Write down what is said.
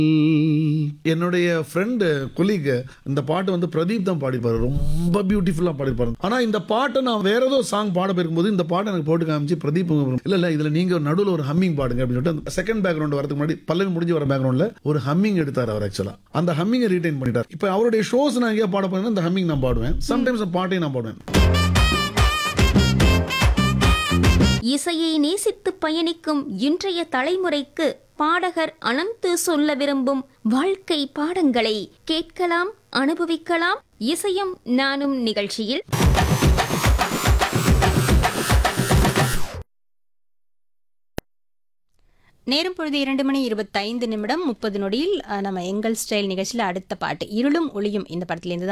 என்னுடைய friend colleague இந்த பாட்டு வந்து பிரதீப் தான் பாடிப்பாரு ரொம்ப பியூட்டிஃபுல்லா பாடிப்பாரு ஆனா இந்த பாட்டை நான் வேற ஏதோ சாங் பாட போயிருக்கும்போது இந்த பாட்டை எனக்கு போட்டு காமிச்சு பிரதீப் இல்ல இல்ல இதுல நீங்க நடுவுல ஒரு ஹம்மிங் பாடுங்க அப்படின்னு சொல்லிட்டு செகண்ட் பேக்ரவுண்ட் வரதுக்கு முன்னாடி பல்லவி முடிஞ்சு வர பேக்ரவுண்ட்ல ஒரு ஹம்மிங் எடுத்தார் அவர் ஆக்சுவலா அந்த ஹம்மிங்கை ரீடைன் பண்ணிட்டார் இப்போ அவருடைய ஷோஸ் நான் எங்கேயா பாட போறேன்னா இந்த ஹம்மிங் நான் பாடுவேன் சம்டைம்ஸ் பாட்டையும் நான் பாடுவேன் இசையை நேசித்து பயணிக்கும் இன்றைய தலைமுறைக்கு பாடகர் அனந்து சொல்ல விரும்பும் வாழ்க்கை பாடங்களை கேட்கலாம் அனுபவிக்கலாம் இசையும் நானும் நிகழ்ச்சியில் நேரம் பொழுது இரண்டு மணி இருபத்தைந்து நிமிடம் முப்பது நொடியில் அஹ், நம்ம எங்கள் ஸ்டைல் நிகழ்ச்சியில் அடுத்த பாட்டு இருளும் ஒளியும் இந்த படத்துலேருந்து தான்